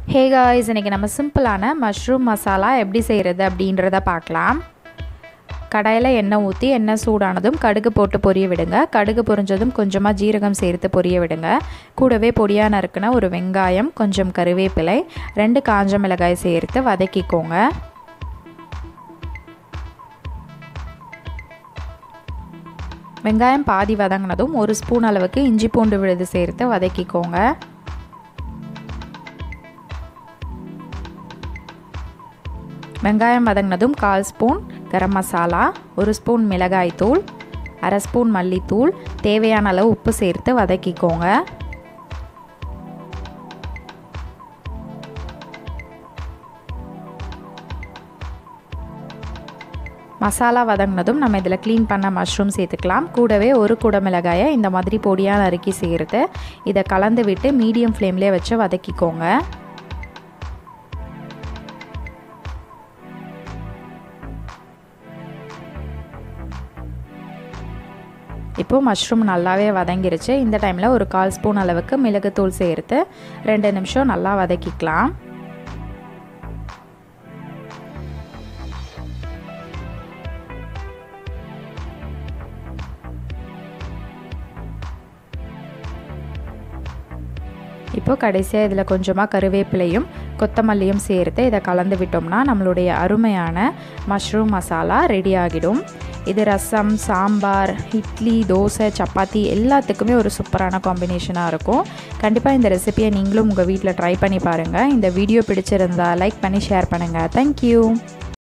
hey guys இன்றைக்கி நம்ம சிம்பிளான மஷ்ரூம் மசாலா எப்படி செய்கிறது அப்படின்றத பார்க்கலாம் கடாயில் எண்ணெய் ஊற்றி எண்ணெய் சூடானதும் கடுகு போட்டு பொரிய விடுங்க கடுகு பொரிஞ்சதும் கொஞ்சமாக ஜீரகம் சேர்த்து பொரிய விடுங்க கூடவே பொடியாக நறுக்குன ஒரு வெங்காயம் கொஞ்சம் கருவேப்பிலை ரெண்டு காஞ்ச மிளகாய் சேர்த்து வதக்கிக்கோங்க வெங்காயம் பாதி வதங்கினதும் ஒரு ஸ்பூன் அளவுக்கு இஞ்சி பூண்டு விழுது சேர்த்து வதக்கிக்கோங்க வெங்காயம் வதங்கினதும் கால் ஸ்பூன் கரம் மசாலா ஒரு ஸ்பூன் மிளகாய் தூள் அரை ஸ்பூன் மல்லித்தூள் தேவையான அளவு உப்பு சேர்த்து வதக்கிக்கோங்க மசாலா வதங்கினதும் நம்ம இதில் க்ளீன் பண்ண மஷ்ரூம் சேர்த்துக்கலாம் கூடவே ஒரு குட மிளகாயை இந்த மாதிரி பொடியாக நறுக்கி சேர்த்து இதை கலந்து விட்டு மீடியம் ஃப்ளேம்லேயே வச்சு வதக்கிக்கோங்க இப்போது மஷ்ரூம் நல்லாவே வதங்கிருச்சு இந்த டைமில் ஒரு கால் ஸ்பூன் அளவுக்கு மிளகுத்தூள் சேர்த்து ரெண்டு நிமிஷம் நல்லா வதக்கிக்கலாம் இப்போ கடைசியாக இதில் கொஞ்சமாக கருவேப்பிலையும் கொத்தமல்லியும் சேர்த்து இதை கலந்து விட்டோம்னா நம்மளுடைய அருமையான மஷ்ரூம் மசாலா ரெடி ஆகிடும் இது ரசம் சாம்பார் இட்லி தோசை சப்பாத்தி எல்லாத்துக்குமே ஒரு சூப்பரான காம்பினேஷனாக இருக்கும் கண்டிப்பாக இந்த ரெசிபியை நீங்களும் உங்கள் வீட்டில் ட்ரை பண்ணி பாருங்கள் இந்த வீடியோ பிடிச்சிருந்தா லைக் பண்ணி ஷேர் பண்ணுங்கள் தேங்க்யூ